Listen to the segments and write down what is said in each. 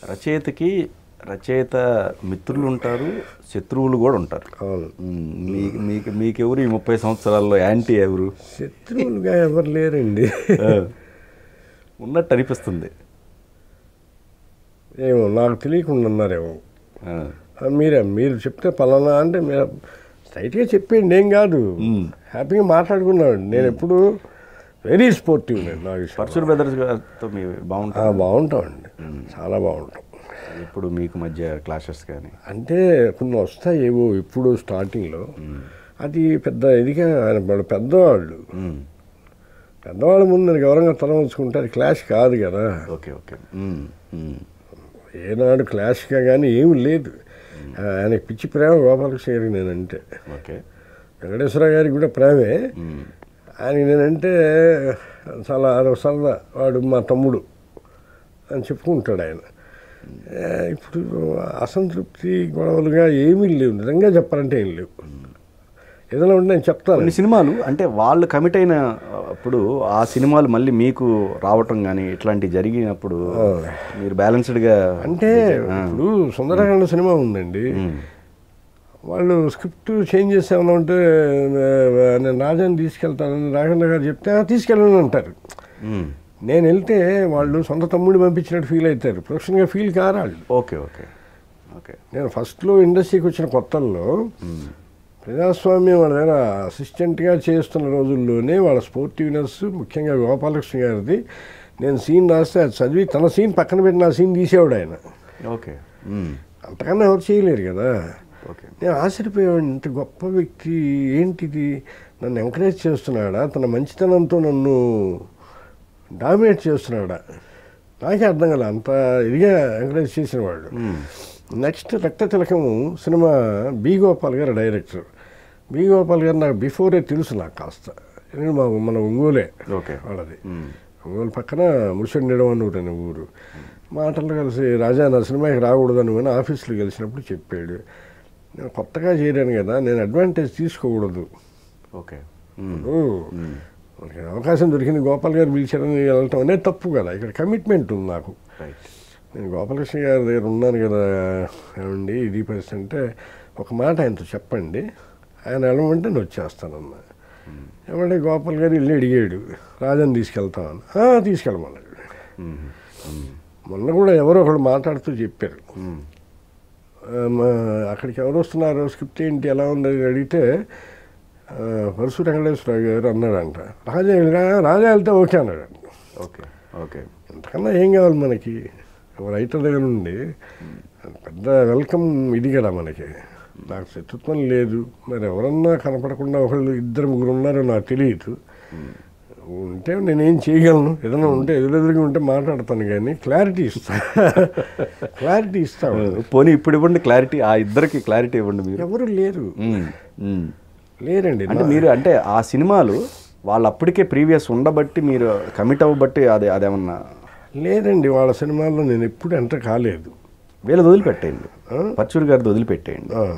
రచయితకి రచయిత మిత్రులు ఉంటారు శత్రువులు కూడా ఉంటారు అవును మ్మ్. మీకు మీకు మీకెవరు ఈ ముప్పై సంవత్సరాల్లో యాంటీ ఎవరు శత్రువులుగా ఎవరు లేరండి ఆ. ఉన్నట్టు అనిపిస్తుంది ఏమో నాకు తెలియకుండా ఉన్నారేమో ఆ. ఆ, మీరే మీరు చెప్తే పలానా అంటే మీరు స్ట్రైట్గా చెప్పేయండి ఏం కాదు మ్మ్. హ్యాపీగా మాట్లాడుకున్నాడు నేను ఎప్పుడు వెరీ స్పోర్టివ్ నేను నా విషయం పర్సూర్ బ్రదర్స్ గారితో మీ ఆ, బాగుంటుంది బాగుంటామండి చాలా బాగుంటాం ఇప్పుడు మీకు మధ్య క్లాషెస్ కానీ అంటే కొన్ని వస్తాయి ఏవో ఇప్పుడు స్టార్టింగ్లో అది పెద్ద ఇదిగా ఆయన వాళ్ళు పెద్దవాళ్ళు మ్మ్. పెద్దవాళ్ళ ముందు నేను గౌరవంగా తల ఉంచుకుంటే అది క్లాష్ కాదు కదా ఓకే ఓకే మ్మ్. మ్మ్. ఏనాడు క్లాష్గా కానీ ఏమి లేదు ఆయనకి పిచ్చి ప్రేమ గోపాలకృష్ణ గారికి నేనంటే ఓకే వెంకటేశ్వర గారికి కూడా ప్రేమే మ్మ్. ఆయన నేనంటే చాలా అదో సరదా వాడు మా తమ్ముడు అని చెప్పుకుంటాడు ఆయన ఏ, ఇప్పుడు అసంతృప్తి గొడవలుగా ఏమీ లేవు నిజంగా చెప్పాలంటే ఏం లేవు ఏదైనా ఉంటే నేను చెప్తాను కొన్ని సినిమాలు అంటే వాళ్ళు కమిట్ అయిన అప్పుడు ఆ సినిమాలు మళ్ళీ మీకు రావటం కానీ ఇట్లాంటివి జరిగినప్పుడు మీరు బ్యాలెన్స్డ్గా అంటే ఇప్పుడు సుందరకాండ సినిమా ఉందండి వాళ్ళు స్క్రిప్ట్ చేంజ్ చేసామని ఉంటే ఆ, నేను రాజాని తీసుకెళ్తానని రాఘవేంద్ర గారు చెప్తే "ఆ, తీసుకెళ్ళను అంటారు నేను వెళ్తే వాళ్ళు సొంత తమ్ముడిని పంపించినట్టు ఫీల్ అవుతారు ప్రొఫెషనల్గా ఫీల్ కారాళ్ళు ఓకే ఓకే ఓకే నేను ఫస్ట్లో ఇండస్ట్రీకి వచ్చిన కొత్తల్లో ప్రజాస్వామ్యం వాళ్ళ దగ్గర అసిస్టెంట్గా చేస్తున్న రోజుల్లోనే వాళ్ళ స్పోర్టివ్నెస్ ముఖ్యంగా గోపాలకృష్ణ గారిది నేను సీన్ రాస్తే అది చదివి తన సీన్ పక్కన పెట్టి నా సీన్ తీసేవాడు ఆయన ఓకే మ్మ్. అంతకన్నా ఎవరు చేయలేరు కదా ఓకే నేను ఆశ్చర్యపోయాడు ఇంత గొప్ప వ్యక్తి ఏంటిది నన్ను ఎంకరేజ్ చేస్తున్నాడా తన మంచితనంతో నన్ను డామినేట్ చేస్తున్నాడా నాకే అర్థం కదా అంత ఇదిగా ఎంకరేజ్ చేసినవాడు నెక్స్ట్ రక్త తిలకము సినిమా బి గోపాల్ గారు డైరెక్టర్ బి గోపాల్ గారు నాకు బిఫోరే తెలుసు నాకు కాస్త ఎందుకంటే మా మన ఒంగోలే ఓకే వాళ్ళది మ్మ్. ఒంగోలు పక్కన ముషండిడం అని ఊరు అనే ఊరు మాటలు కలిసి రాజా నా సినిమాకి రాకూడదని కానీ ఆఫీస్లో కలిసినప్పుడు చెప్పాడు నేను కొత్తగా చేరాను కదా నేను అడ్వాంటేజ్ తీసుకోకూడదు ఓకే మ్మ్. ఓ, మనకి అవకాశం దొరికింది గోపాల్ గారు పిలిచారని వెళ్ళటం అనేది తప్పు కదా ఇక్కడ కమిట్మెంట్ ఉంది నాకు రైట్ నేను గోపాలకృష్ణ గారి దగ్గర ఉన్నాను కదా ఏమండి ఇది పరిస్థితి అంటే ఒక మాట ఆయనతో చెప్పండి ఆయన వెళ్ళమంటే నేను వచ్చేస్తానన్నా ఏమంటే గోపాల్ గారు ఇల్లు అడిగాడు రాజని తీసుకెళ్తామని "ఆ, తీసుకెళ్ళమన్నాడు మ్మ్. మ్మ్. మొన్న కూడా ఎవరో ఒకళ్ళు మాట్లాడుతూ చెప్పారు మ్మ్. ఆ, మా అక్కడికి ఎవరు వస్తున్నారు స్క్రిప్ట్ ఏంటి ఎలా ఉంది అని అడిగితే ఆ, పరశు వెంకటేశ్వరరావు గారు అన్నాడంట రాజా వెళ్ళిరా రాజా వెళ్తే ఓకే అన్నాడు ఓకే ఓకే ఇంతకన్నా ఏం కావాలి మనకి రైటర్ దగ్గర నుండి పెద్ద వెల్కమ్ ఇది కదా మనకి నాకు శత్రుత్వం లేదు మరి ఎవరన్నా కనపడకుండా ఒకళ్ళు ఇద్దరు ముగ్గురు ఉన్నారో నాకు తెలియదు ఉంటే నేనేం చేయగలను ఏదైనా ఉంటే ఎదురెదురుగా ఉంటే మాట్లాడతాను కానీ క్లారిటీ ఇస్తా క్లారిటీ ఇస్తా పోనీ ఇప్పుడు ఇవ్వండి క్లారిటీ ఆ ఇద్దరికి క్లారిటీ ఇవ్వండి మీరు ఎవరు లేరు మ్మ్. మ్మ్. లేరండి అంటే నా- మీరు అంటే ఆ సినిమాలు వాళ్ళు అప్పటికే ప్రీవియస్ ఉండబట్టి మీరు కమిట్ అవ్వబట్టి అది అదేమన్నా లేదండి వాళ్ళ సినిమాల్లో నేను ఎప్పుడు ఎంటర్ కాలేదు వీళ్ళది వదిలిపెట్టేయండి ఆ? పచ్చూరి గారిది వదిలిపెట్టేయండి ఆ.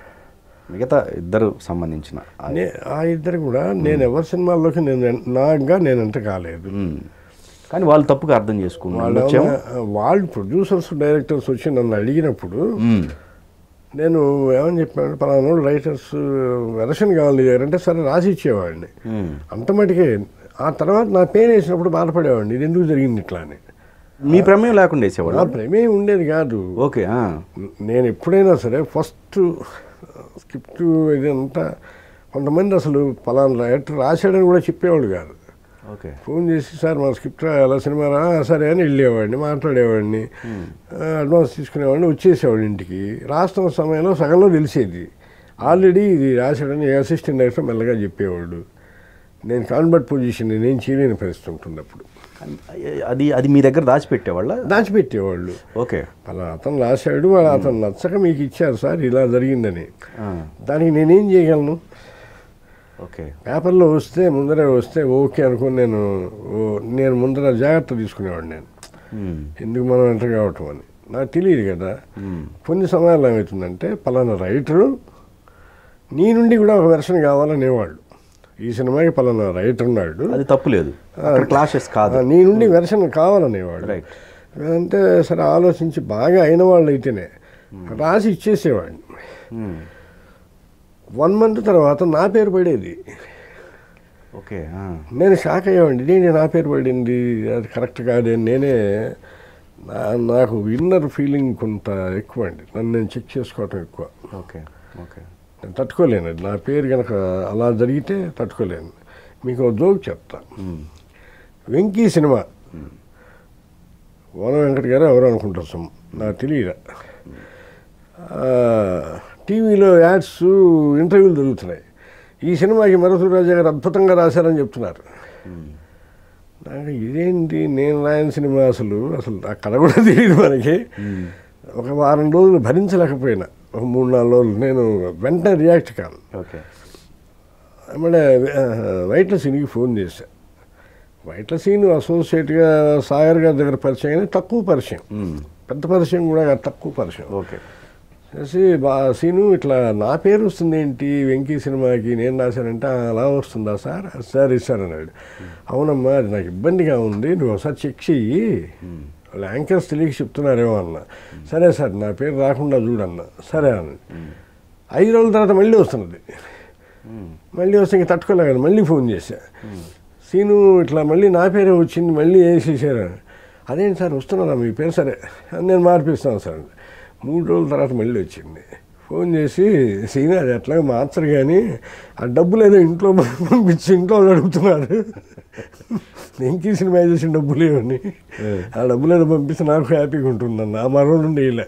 మిగతా ఇద్దరు సంబంధించిన ఆ- నే ఆ ఇద్దరు కూడా నేను ఎవరి సినిమాల్లోకి నేను ఎన్- నాగా నేను ఎంటర్ కాలేదు మ్మ్. కానీ వాళ్ళు తప్పుగా అర్థం చేసుకున్నారు వాళ్ళు వచ్చాము ఏమన్నా- వాళ్ళు ప్రొడ్యూసర్స్ డైరెక్టర్స్ వచ్చి నన్ను అడిగినప్పుడు మ్మ్. నేను ఏమని చెప్పాను పలానా రైటర్స్ వెరషన్ కావాలి అంటే సరే రాసి ఇచ్చేవాడిని మ్మ్. అంత మటుకే ఆ తర్వాత నా పేరు వేసినప్పుడు బాధపడేవాడిని ఇది ఎందుకు జరిగింది ఇట్లా అని మీ ప్రమేయం లేకుండా నా వేసేవాళ్ళు ప్రమేయం ఉండేది కాదు ఓకే ఆ. నేను ఎప్పుడైనా సరే ఫస్ట్ స్క్రిప్ట్ ఇదంతా కొంతమంది అసలు పలానా రైటర్ రాశాడని కూడా చెప్పేవాడు కాదు ఓకే ఫోన్ చేసి సార్ మా స్క్రిప్ట్ ఎలా సినిమా రా సరే అని వెళ్ళేవాడిని మాట్లాడేవాడిని ఆ, అడ్వాన్స్ తీసుకునేవాడిని వచ్చేసేవాడు ఇంటికి రాస్తున్న సమయంలో సగంలో తెలిసేది ఆల్రెడీ ఇది రాశాడని అసిస్టెంట్ డైరెక్టర్ మెల్లగా చెప్పేవాడు నేను కాన్వర్ట్ పొజిషన్ నేనేం చేయలేని పరిస్థితి ఉంటుంది అప్పుడు అది అది మీ దగ్గర దాచిపెట్టేవాళ్ళ దాచిపెట్టేవాళ్ళు ఓకే అలా అతను రాశాడు వాడు అతను నచ్చక మీకు ఇచ్చారు సార్ ఇలా జరిగిందని ఆ. దానికి నేనేం చేయగలను ఓకే పేపర్లో వస్తే ముందరే వస్తే ఓకే అనుకుని నేను ఓ- నేను ముందర జాగ్రత్త తీసుకునేవాడు నేను మ్మ్. ఎందుకు మనం ఎంటర్ కావటం అని నాకు తెలియదు కదా మ్మ్. కొన్ని సమయాల్లో ఏమవుతుందంటే పలానా రైటరు నీ నుండి కూడా ఒక వెర్షన్ కావాలనేవాళ్ళు ఈ సినిమాకి పలానా రైటర్ ఉన్నాడు అది తప్పు లేదు అక్కడ క్లాషెస్ కాదు ఆ, నీ నుండి వెర్షన్ కావాలనేవాడు రైట్ అంటే సరే ఆలోచించి బాగా అయిన వాళ్ళు అయితేనే రాసి ఇచ్చేసేవాడిని మ్మ్. వన్ మంత్ తర్వాత నా పేరు పడేది ఓకే ఆ. నేను షాక్ అయ్యేవాడిని ఇదేంటి నా పేరు పడింది అది కరెక్ట్ కాదే నేనే నా నాకు ఇన్నర్ ఫీలింగ్ కొంత ఎక్కువ అండి నన్ను నేను చెక్ చేసుకోవటం ఎక్కువ ఓకే ఓకే నేను తట్టుకోలేను అది. నా పేరు కనుక అలా జరిగితే తట్టుకోలేను మీకు ఒక జోక్ చెప్తా మ్మ్. వెంకీ సినిమా వన వెంకట గారు ఎవరు అనుకుంటారు సమ్ నాకు తెలియదు టీవీలో యాడ్స్ ఇంటర్వ్యూలు జరుగుతున్నాయి ఈ సినిమాకి మరుసూరు రాజా గారు అద్భుతంగా రాశారని చెప్తున్నారు మ్మ్. నాకు ఇదేంటి నేను రాయని సినిమా అసలు అసలు ఆ కథ కూడా తెలియదు మనకి మ్మ్. ఒక వారం రోజులు భరించలేకపోయినా ఒక మూడు నాలుగు రోజులు నేను వెంటనే రియాక్ట్ కాను ఓకే అంటే వైట్ల సీన్కి ఫోన్ చేశా వైట్ల సీన్ అసోసియేట్గా సాగర్ గారి దగ్గర పరిచయం కానీ తక్కువ పరిచయం మ్మ్. పెద్ద పరిచయం కూడా కాదు, తక్కువ పరిచయం ఓకే చేసి బా సీను ఇట్లా నా పేరు వస్తుంది ఏంటి వెంకీ సినిమాకి నేను రాశానంటే "ఆ, అలా వస్తుందా సార్ సార్ ఇస్తారు అన్నాడు అవునమ్మా అది నాకు ఇబ్బందిగా ఉంది నువ్వు ఒకసారి చెక్ చెయ్యి వాళ్ళ యాంకర్స్ తెలియక చెప్తున్నారేమో అన్న సరే సార్ నా పేరు రాకుండా చూడన్న సరే అన్న ఐదు రోజుల తర్వాత మళ్ళీ వస్తున్నది మ్మ్. మళ్ళీ వస్తే ఇంక తట్టుకోలేక మళ్ళీ ఫోన్ చేశా సీను ఇట్లా మళ్ళీ నా పేరే వచ్చింది మళ్ళీ వేసేసారు అదేంటి సార్ వస్తున్నారా మీ పేరు సరే నేను మార్పిస్తాను సార్ మూడు రోజుల తర్వాత మళ్ళీ వచ్చింది ఫోన్ చేసి సీను అది ఎట్లా మార్చరు కానీ ఆ డబ్బులు ఏదో ఇంట్లో పంపించి ఇంట్లో వాళ్ళు అడుగుతున్నారు వెంకీ సినిమా చేసిన డబ్బులు ఏమని ఆ డబ్బులు ఏదో పంపిస్తే నాకు హ్యాపీగా ఉంటుందన్న ఆ మరో నుండి ఇలా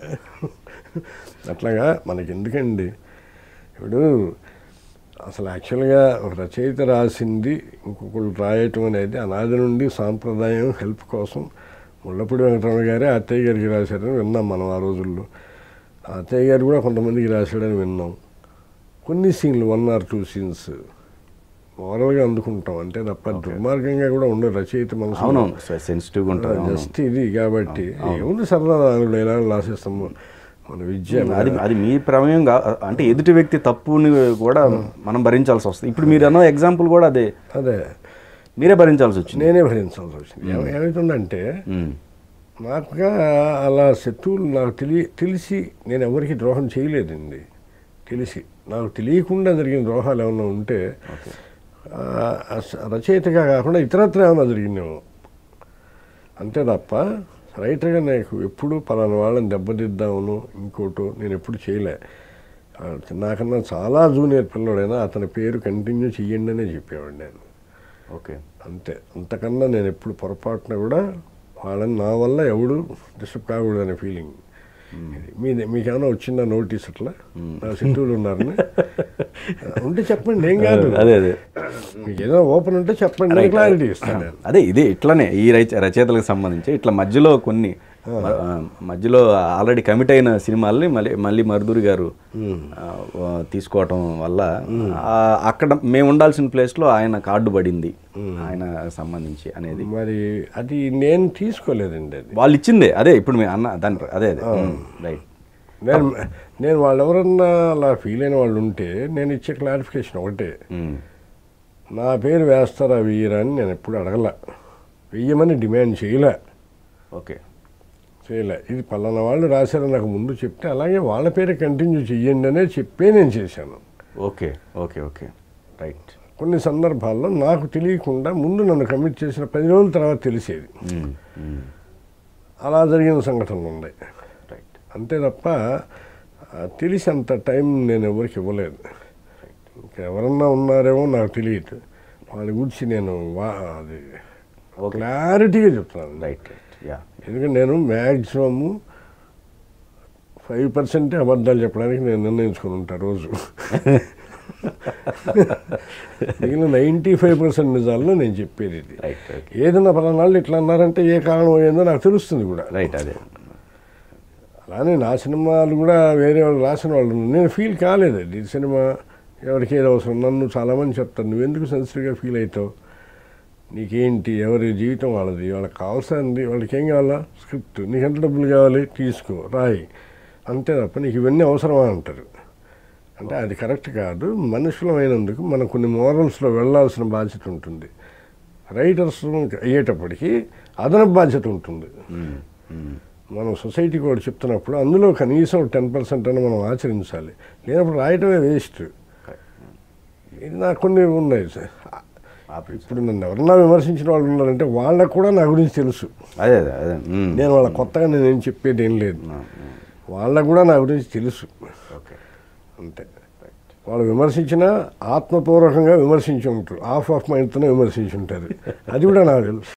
అట్లాగా మనకి ఎందుకండి ఇప్పుడు అసలు యాక్చువల్గా ఒక రచయిత రాసింది ఇంకొకళ్ళు రాయటం అనేది అనాది నుండి సాంప్రదాయం హెల్ప్ కోసం ముళ్ళపూడి వెంకటరమణ గారే అత్తయ్య గారికి రాశారని విన్నాం మనం ఆ రోజుల్లో ఆ అత్తయ్య గారు కూడా కొంతమందికి రాశాడని విన్నాం కొన్ని సీన్లు వన్ ఆర్ టూ సీన్స్ మోరల్గా అందుకుంటాం అంతే తప్ప దుర్మార్గంగా కూడా ఉండదు రచయిత మనసు అవునవును సెన్సిటివ్గా ఉంటుంది అవును. జస్ట్ ఇది కాబట్టి ఏముంది సరదా నాలుగు డైలాగులు రాసేస్తాము మన విద్య అది అది మీ ప్రమేయం కా అంటే ఎదుటి వ్యక్తి తప్పుని కూడా మనం భరించాల్సి వస్తుంది ఇప్పుడు మీరు అన్న ఎగ్జాంపుల్ కూడా అదే అదే మీరే భరించాల్సి వచ్చింది నేనే భరించాల్సి వచ్చింది ఏమ- ఏమవుతుందంటే మ్మ్. నాకుగా అలా శత్రువులు నాకు తెలియ తెలిసి నేను ఎవరికి ద్రోహం చేయలేదండి తెలిసి నాకు తెలియకుండా జరిగిన ద్రోహాలు ఏమైనా ఉంటే ఆ, అస- రచయితగా కాకుండా ఇతరత్ర ఏమైనా జరిగిందేమో అంతే తప్ప రైటర్గా నాకు ఎప్పుడు పలానా వాళ్ళని దెబ్బతిద్దామను ఇంకోటో నేను ఎప్పుడు చేయలే ఆ, నాకన్నా చాలా జూనియర్ పిల్లడైనా అతని పేరు కంటిన్యూ చెయ్యండి అనే చెప్పేవాడు నేను ఓకే అంతే అంతకన్నా నేను ఎప్పుడు పొరపాటున కూడా వాళ్ళని నా వల్ల ఎవడు డిస్టర్బ్ కాకూడదు అనే ఫీలింగ్ మీ మీకేమైనా వచ్చిందా నోటీస్ అట్లా నా శత్రువులు ఉన్నారని ఉంటే చెప్పండి ఏం కాదు అదే అదే మీకు ఏదైనా ఓపెన్ ఉంటే చెప్పండి నేను క్లారిటీ ఇస్తాను నేను అదే ఇదే ఇట్లానే ఈ రచ రచయితలకు సంబంధించి ఇట్లా మధ్యలో కొన్ని మ- ఆ, మధ్యలో ఆల్రెడీ కమిట్ అయిన సినిమాల్ని మళ్ళీ మళ్ళీ మరుదూరి గారు ఆ, ఆ, తీసుకోవటం వల్ల ఆ, అక్కడ మేము ఉండాల్సిన ప్లేస్లో ఆయన కార్డు పడింది ఆయన సంబంధించి అనేది మరి అది నేను తీసుకోలేదండి అది వాళ్ళు ఇచ్చిందే అదే ఇప్పుడు మీ అన్న దాని ప్ర- అదే అదే రైట్ నేను నేను వాళ్ళు ఎవరన్నా అలా ఫీల్ అయిన వాళ్ళు ఉంటే నేను ఇచ్చే క్లారిఫికేషన్ ఒకటే నా పేరు వేస్తారా వెయ్యరా అని నేను ఎప్పుడు అడగల వెయ్యమని డిమాండ్ చేయలే ఓకే చేయలే ఇది పలానా వాళ్ళు రాశారని నాకు ముందు చెప్తే అలాగే వాళ్ళ పేరే కంటిన్యూ చెయ్యండి అనే చెప్పే నేను చేశాను ఓకే ఓకే ఓకే రైట్ కొన్ని సందర్భాల్లో నాకు తెలియకుండా ముందు నన్ను కమిట్ చేసిన పది రోజుల తర్వాత తెలిసేది అలా జరిగిన సంఘటనలు ఉన్నాయి రైట్ అంతే తప్ప ఆ, తెలిసి అంత టైం నేను ఎవరికి ఇవ్వలేదు ఇంకా ఎవరన్నా ఉన్నారేమో నాకు తెలియదు వాళ్ళ గురించి నేను వా అది క్లారిటీగా చెప్తున్నాను రైట్ రైట్ యా ఎందుకంటే నేను మ్యాక్సిమము ఫైవ్ పర్సెంటే అబద్ధాలు చెప్పడానికి నేను నిర్ణయించుకుని ఉంటాను రోజు మిగిలిన నైంటీ ఫైవ్ పర్సెంట్ నిజాల్లో నేను చెప్పేది ఇది రైట్ రైట్ ఏదైనా పలానాళ్ళు ఇట్లా అన్నారంటే ఏ కారణం ఏందో నాకు తెలుస్తుంది కూడా రైట్ అదే అలానే నా సినిమాలు కూడా వేరే వాళ్ళు రాసిన వాళ్ళు ఉన్నారు. నేను ఫీల్ కాలేదు అది ఈ సినిమా ఎవరికి ఏది అవసరం నన్ను చాలామంది చెప్తారు నువ్వు ఎందుకు సెన్సిటివ్గా ఫీల్ అవుతావు నీకేంటి ఎవరి జీవితం వాళ్ళది వాళ్ళకి కావాల్సింది వాళ్ళకి ఏం కావాలా స్క్రిప్ట్ నీకు ఎంత డబ్బులు కావాలి తీసుకో రాయి అంతే తప్ప నీకు ఇవన్నీ అవసరమా అంటారు అంటే అది కరెక్ట్ కాదు మనుషులమైనందుకు మనం కొన్ని మోరల్స్లో వెళ్ళాల్సిన బాధ్యత ఉంటుంది రైటర్స్ అయ్యేటప్పటికి అదనపు బాధ్యత ఉంటుంది మనం సొసైటీకి కూడా చెప్తున్నప్పుడు అందులో కనీసం టెన్ పర్సెంట్ అని మనం ఆచరించాలి లేనప్పుడు రాయటమే వేస్ట్ ఇది నాకు కొన్ని ఉన్నాయి సార్ ఇప్పుడు నన్ను ఎవరన్నా విమర్శించిన వాళ్ళు ఉన్నారంటే వాళ్ళకు కూడా నా గురించి తెలుసు అదే అదే అదే ఉమ్. నేను వాళ్ళ కొత్తగా నేను ఏం చెప్పేది ఏం లేదు వాళ్ళకు కూడా నా గురించి తెలుసు ఓకే అంతే వాళ్ళు విమర్శించినా ఆత్మపూర్వకంగా విమర్శించి ఉంటారు ఆఫ్ ఆఫ్ మైండ్తోనే విమర్శించి ఉంటారు అది కూడా నాకు తెలుసు